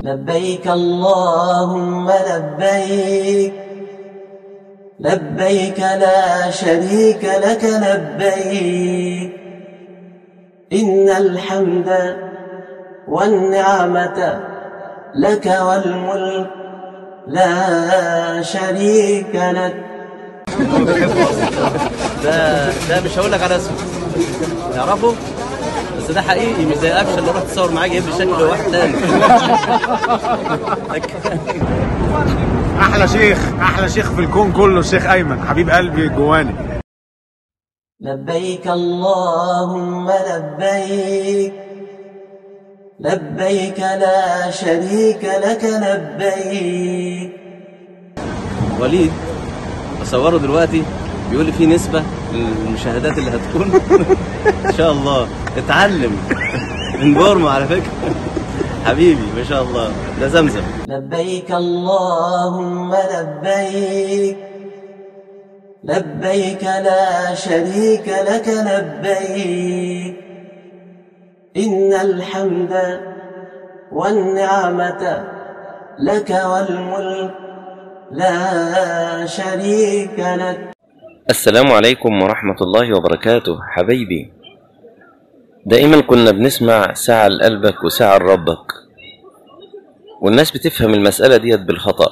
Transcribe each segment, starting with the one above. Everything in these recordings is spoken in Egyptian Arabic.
لبيك اللهم لبيك لبيك لا شريك لك لبيك إن الحمد والنعمة لك والملك لا شريك لك ده ده مش هقول لك على اسمه تعرفه بس ده حقيقي مش زي اكشن اللي رحت تصور معاه جايب لي شكل واحد تاني احلى شيخ احلى شيخ في الكون كله الشيخ ايمن حبيب قلبي جواني لبيك اللهم لبيك لبيك لا شريك لك لبيك وليد بصوره دلوقتي بيقول لي في نسبة للمشاهدات اللي هتكون ان شاء الله اتعلم من بورما على فكرة حبيبي ما شاء الله ده زمزم لبيك اللهم لبيك لبيك لا شريك لك لبيك إن الحمد والنعمة لك والملك لا شريك لك السلام عليكم ورحمة الله وبركاته حبايبي دائما كنا بنسمع ساعة لقلبك وساعة لربك والناس بتفهم المسألة ديت بالخطأ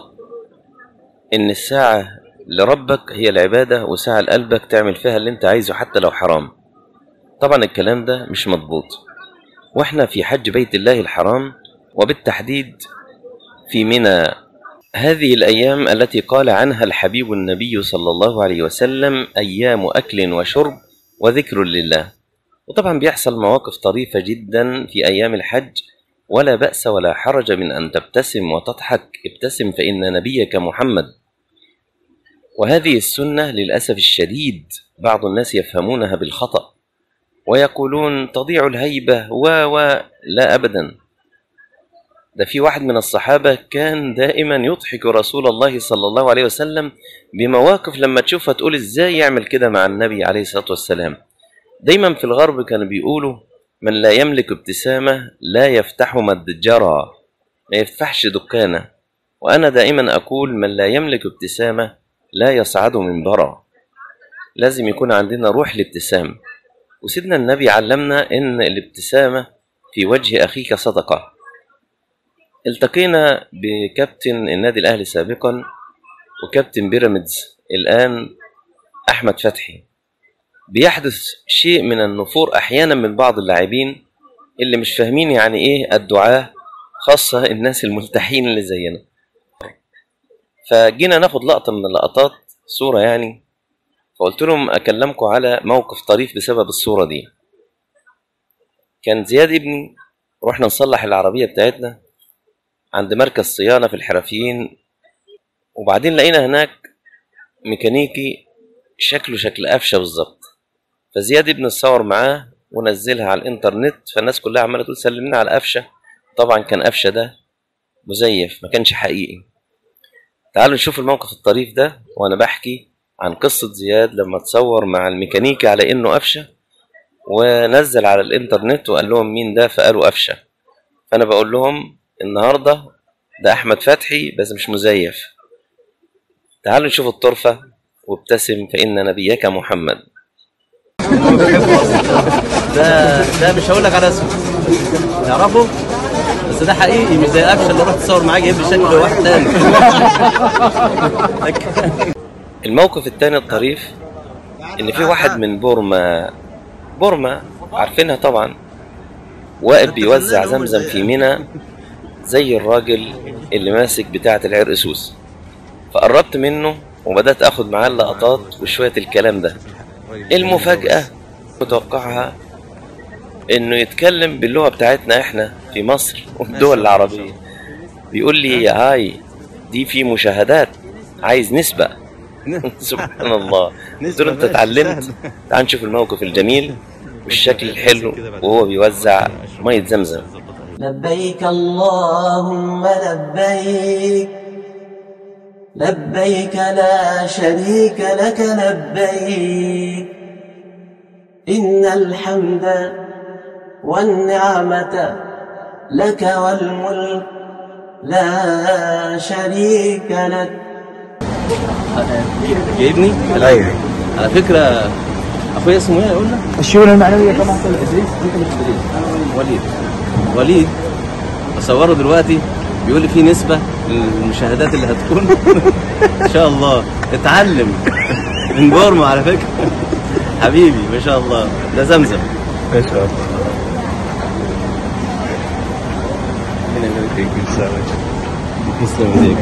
إن الساعة لربك هي العبادة وساعة لقلبك تعمل فيها اللي انت عايزه حتى لو حرام طبعا الكلام ده مش مضبوط واحنا في حج بيت الله الحرام وبالتحديد في منى هذه الأيام التي قال عنها الحبيب النبي صلى الله عليه وسلم أيام أكل وشرب وذكر لله وطبعا بيحصل مواقف طريفة جدا في أيام الحج ولا بأس ولا حرج من أن تبتسم وتضحك ابتسم فإن نبيك محمد وهذه السنة للأسف الشديد بعض الناس يفهمونها بالخطأ ويقولون تضيع الهيبة و و لا أبدا ده في واحد من الصحابة كان دائما يضحك رسول الله صلى الله عليه وسلم بمواقف لما تشوفها تقول ازاي يعمل كده مع النبي عليه الصلاة والسلام دايما في الغرب كانوا بيقولوا من لا يملك ابتسامة لا يفتح متجرى ما يفتحش دكانة وأنا دائما أقول من لا يملك ابتسامة لا يصعد منبرا لازم يكون عندنا روح الابتسام وسيدنا النبي علمنا إن الابتسامة في وجه أخيك صدقة التقينا بكابتن النادي الأهلي سابقا وكابتن بيراميدز الآن أحمد فتحي بيحدث شيء من النفور أحيانا من بعض اللاعبين اللي مش فاهمين يعني إيه الدعاء خاصة الناس الملتحين اللي زينا فجينا ناخد لقطة من اللقطات صورة يعني فقلت لهم أكلمكم على موقف طريف بسبب الصورة دي كان زياد ابني رحنا نصلح العربية بتاعتنا عند مركز صيانة في الحرفيين وبعدين لقينا هناك ميكانيكي شكله شكل قفشة بالظبط فزياد ابن اتصور معاه ونزلها على الانترنت فالناس كلها عمالة تقول سلمنا على قفشة طبعا كان قفشة ده مزيف ما كانش حقيقي تعالوا نشوف الموقف الطريف ده وانا بحكي عن قصة زياد لما تصور مع الميكانيكي على انه قفشة ونزل على الانترنت وقال لهم مين ده فقالوا قفشة فانا بقول لهم النهارده ده احمد فتحي بس مش مزيف تعالوا نشوف الطرفة وابتسم فإن نبيك محمد ده ده مش هقول لك على اسمه تعرفه بس ده حقيقي مش زي اكشن اللي رحت تصور معاه جايب لي شكل واحد تاني الموقف التاني الطريف ان في واحد من بورما بورما عارفينها طبعا واقف بيوزع زمزم في منى زي الراجل اللي ماسك بتاعة العرقسوس فقربت منه وبدأت اخد معاه اللقطات وشوية الكلام ده المفاجأة متوقعها انه يتكلم باللغة بتاعتنا احنا في مصر والدول العربية بيقول لي هاي دي في مشاهدات عايز نسبة سبحان الله قلت له انت اتعلمت تعال نشوف الموقف الجميل والشكل الحلو وهو بيوزع مية زمزم لبيك اللهم لبيك لبيك لا شريك لك لبيك إن الحمد والنعمة لك والملك لا شريك لك جايبني ايوه على فكره اخويا اسمه ايه قلنا الشؤون المعنويه كمان ادريس انت مش ادريس وليد وليد بصوره دلوقتي بيقول لي في نسبه للمشاهدات اللي هتكون ان شاء الله اتعلم من بورما على فكره حبيبي ما شاء الله ده زمزم ما شاء الله ربنا يبارك فيك تسلم ايديك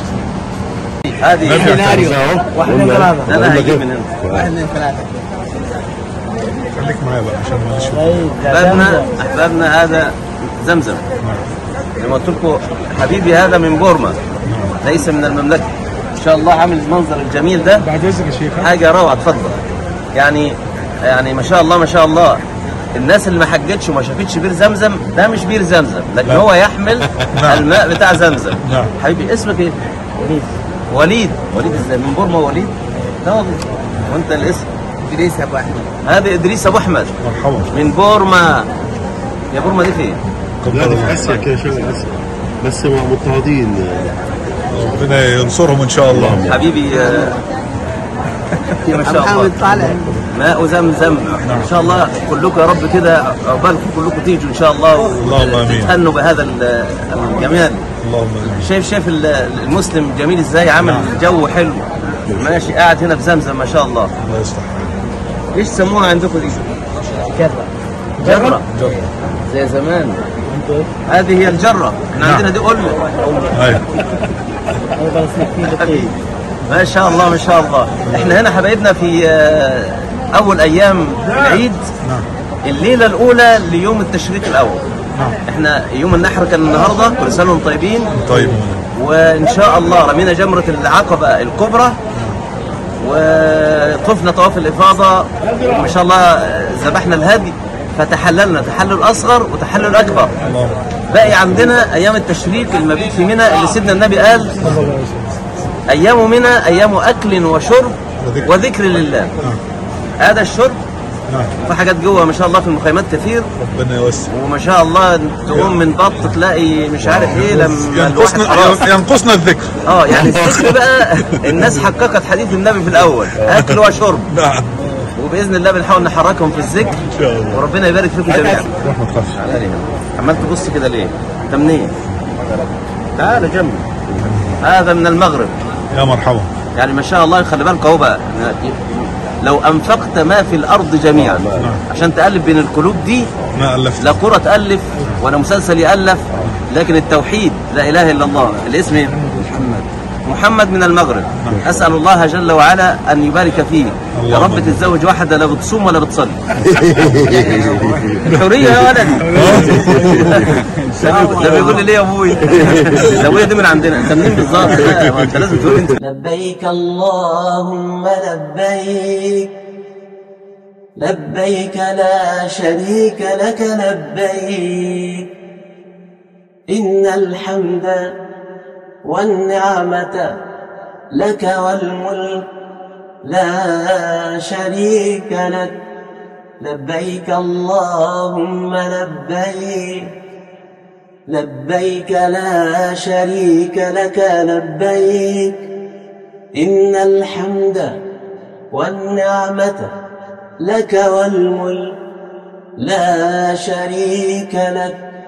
هذه سيناريو واحد اثنين ثلاثة ده انا هجيب من هنا واحد اثنين ثلاثة خليك معايا بقى عشان ما نشوف احبابنا احبابنا هذا زمزم زي ما قلت لكم حبيبي هذا من بورما ليس من المملكه ان شاء الله عامل المنظر الجميل ده بعد اذنك يا شيخ حاجه روعه اتفضل يعني يعني ما شاء الله ما شاء الله الناس اللي ما حجتش وما شافتش بير زمزم ده مش بير زمزم لكن نعم. هو يحمل نعم. الماء بتاع زمزم نعم. حبيبي اسمك ايه؟ وليد وليد وليد ازاي من بورما وليد؟ لا والله وانت الاسم ادريس ابو احمد هذا ادريس ابو احمد مرحبا من بورما يا بورما دي فين؟ لا دي في اسيا كده شغل اسيا بس مع مضطهدين ربنا ينصرهم ان شاء الله حبيبي آه، ما شاء الله طالع ماء زمزم ان شاء الله كلكم يا رب كده عقبالكم كلكم تيجوا ان شاء الله اللهم آمين. تتهنوا بهذا ال- الجمال اللهم امين شايف شايف ال- المسلم جميل ازاي عامل جو حلو ماشي قاعد هنا في زمزم ما شاء الله الله يصلح ايش سموها عندكم دي؟ كذا جرة زي زمان هذه هي الجرة احنا نعم. عندنا دي قلة ايوه ما شاء الله ما شاء الله احنا هنا حبايبنا في آه، اول ايام العيد نعم الليله الاولى ليوم التشريق الاول نعم احنا يوم النحر كان النهارده كل سنه وانتم طيبين طيب وان شاء الله رمينا جمره العقبه الكبرى وطفنا طواف الافاضه وما شاء الله آه، ذبحنا الهدي فتحللنا تحلل اصغر وتحلل اكبر اللهم باقي عندنا ايام التشريق المبيت في منى اللي سيدنا النبي قال ايام منى ايام اكل وشرب وذكر. وذكر لله هذا الشرب نعم في حاجات جوه ما شاء الله في المخيمات كتير ربنا يوسع وما شاء الله تقوم من بط تلاقي مش عارف ايه لما الواحد ينقصنا خلاص ينقصنا الذكر اه يعني الذكر بقى الناس حققت حديث النبي في الاول اكل وشرب نعم وباذن الله بنحاول نحركهم في الذكر ان شاء الله وربنا يبارك فيكم جميعا روح ما تخافش تعالى لي هنا. عمال تبص كده ليه؟ انت منين؟ تعالى جنبي هذا من المغرب يا مرحبا يعني ما شاء الله خلي بالك اهو بقى لو انفقت ما في الارض جميعا عشان تالف بين القلوب دي ما الفت لا كرة تالف ولا مسلسل يالف لكن التوحيد لا اله الا الله الاسم ايه؟ محمد محمد من المغرب اسال الله جل وعلا ان يبارك فيه يا رب تتزوج واحده لا بتصوم ولا بتصلي حريه يا ولد ده بيقول لي ليه يا ابوي ده ابويا دي من عندنا انت منين بالظبط لا، ما انت لازم تقول انت لبيك اللهم لبيك لبيك لا شريك لك لبيك إن الحمد والنعمة لك والملك لا شريك لك لبيك اللهم لبيك لبيك لا شريك لك لبيك إن الحمد والنعمة لك والملك لا شريك لك